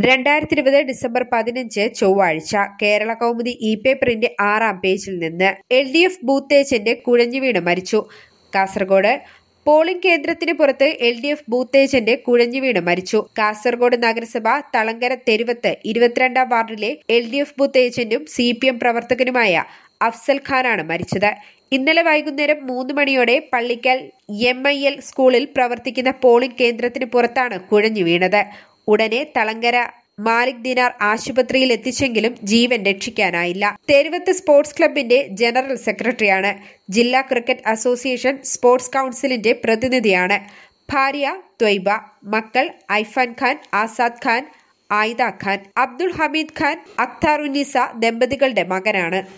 രണ്ടായിരത്തി ഇരുപത് ഡിസംബർ പതിനഞ്ച് ചൊവ്വാഴ്ച കേരള കൗമുദി ഇ പേപ്പറിന്റെ ആറാം പേജിൽ നിന്ന് L D F booth agent കുഴഞ്ഞു വീണ് മരിച്ചു കാസർഗോഡ് പോളിംഗ് കേന്ദ്രത്തിന് പുറത്ത് L D F booth agent കുഴഞ്ഞു വീണ് മരിച്ചു കാസർഗോഡ് നഗരസഭ തളങ്കര തെരുവത്ത് ഇരുപത്തിരണ്ടാം വാർഡിലെ എൽ ഡി എഫ് ബൂത്ത് ഏജന്റും സി പി എം പ്രവർത്തകനുമായ അഫ്സൽ ഖാനാണ് മരിച്ചത് ഇന്നലെ വൈകുന്നേരം മൂന്ന് മണിയോടെ പള്ളിക്കൽ എം ഐ എൽ സ്കൂളിൽ പ്രവർത്തിക്കുന്ന പോളിംഗ് കേന്ദ്രത്തിന് പുറത്താണ് കുഴഞ്ഞു വീണത് ഉടനെ തളങ്കര മാലിക് ദിനാർ ആശുപത്രിയിൽ എത്തിച്ചെങ്കിലും ജീവൻ രക്ഷിക്കാനായില്ല തെരുവത്ത് സ്പോർട്സ് ക്ലബിന്റെ ജനറൽ സെക്രട്ടറിയാണ് ജില്ലാ ക്രിക്കറ്റ് അസോസിയേഷൻ സ്പോർട്സ് കൌൺസിലിന്റെ പ്രതിനിധിയാണ് ഭാര്യ ത്വയ്ബ മക്കൾ ഐഫാൻ ഖാൻ ആസാദ് ഖാൻ ആയിദ ഖാൻ അബ്ദുൾ ഹമീദ് ഖാൻ അഖ്താറുന്നീസ ദമ്പതികളുടെ മകനാണ്